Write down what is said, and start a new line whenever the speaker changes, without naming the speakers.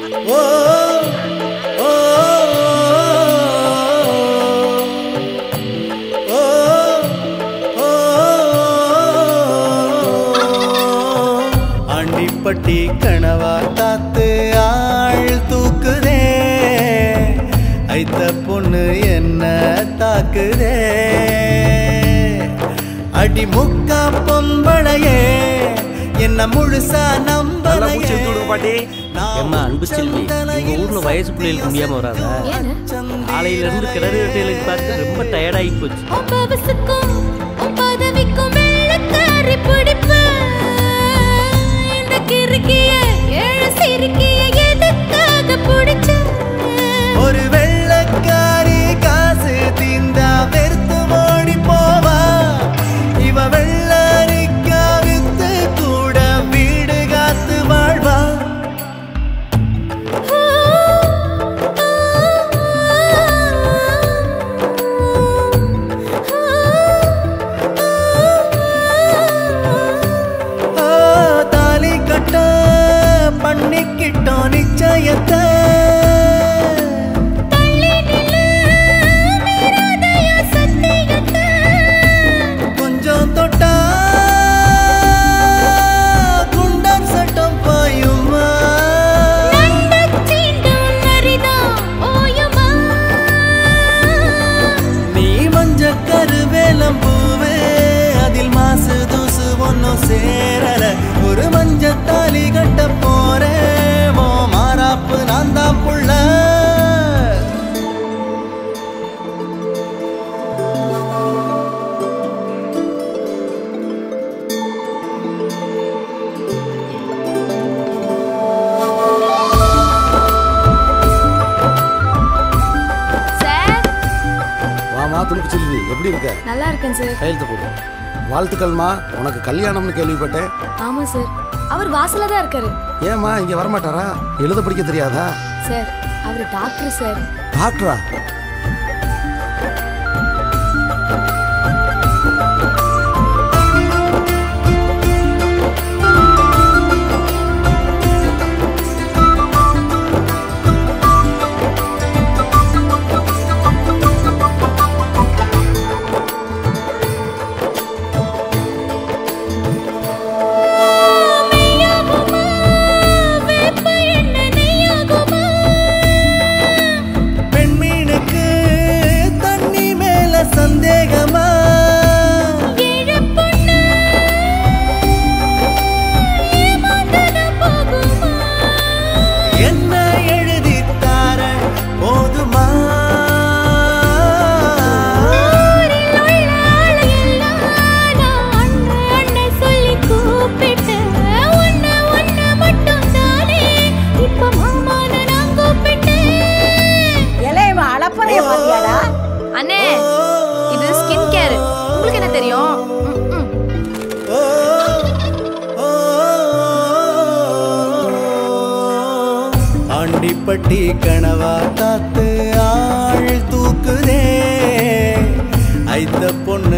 ஓ ஓ ஓ ஆண்டிப்பட்டி கனவா காத்து ஆள் தூக்குதே ஐத்த பொண்ணு என்ன தாக்குதே அடி முக்கா பொம்பளையே என்ன முழுசா
நல்லா மூச்சு இழுத்து விடுங்க பாட்டி.
ஏம்மா அன்பு செல்வி உங்க ஊர்ல வயசு பிள்ளைகளுக்கு முடியாம வராதா காலையில இருந்து கிணறு வெட்டையிலுக்கு பார்த்து ரொம்ப டயர்டாகி போச்சு
பவசுக்கும் பதவிக்கும் வெள்ளக்காரி பிடிப்பு இந்த கிறுக்கிய ஏழு சிறுக்கிய எதுக்காக பிடிச்ச
ஒரு வெள்ளக்காரி காசு தீந்தா வெறுத்து ஓடி போவா இவ வெள்ளரிக்கா வித்து கூட வீடு காத்து வாழ்வா ஆ, தாலி கட்ட பண்ணிக்கிட்டோம் நிச்சயத்தை கொஞ்சம் தொட்டா குண்டர் சட்டம் பாயுமா நீ மஞ்ச கருவேலம் பூவே அதில் மாசு தூசு ஒன்னும் சேரல ஒரு மஞ்ச தாலி கட்ட போறேன் ஓ மாறாப்பு நான் தான் புள்ள
சார்
வாமா துணுக்கு செல்வி எப்படி இருக்க
நல்லா இருக்கேன் சார்
கையெழுத்து போடு வாழ்த்துக்கள்மா உனக்கு கல்யாணம்னு கேள்விப்பட்டேன்
ஆமா சார் அவர் வாசல்ல தான் இருக்காரு
ஏம்மா இங்க வரமாட்டாரா எழுத படிக்க தெரியாதா
சார் அவர் டாக்டர் சார்
டாக்டரா
பெண்மீனுக்கு தண்ணி மேல சந்தேகமா என்ன எழுதி தார போதுமா
இலையவன் அளப்பறைய பாத்தியாடா
அண்ணே இது ஸ்கின் கேர் உங்களுக்கு என்ன தெரியும் ம், ம்.
ஓ, ஓ, ஆண்டிப்பட்டி கனவா காத்து ஆள் தூக்குதே ஐத்த பொண்ணு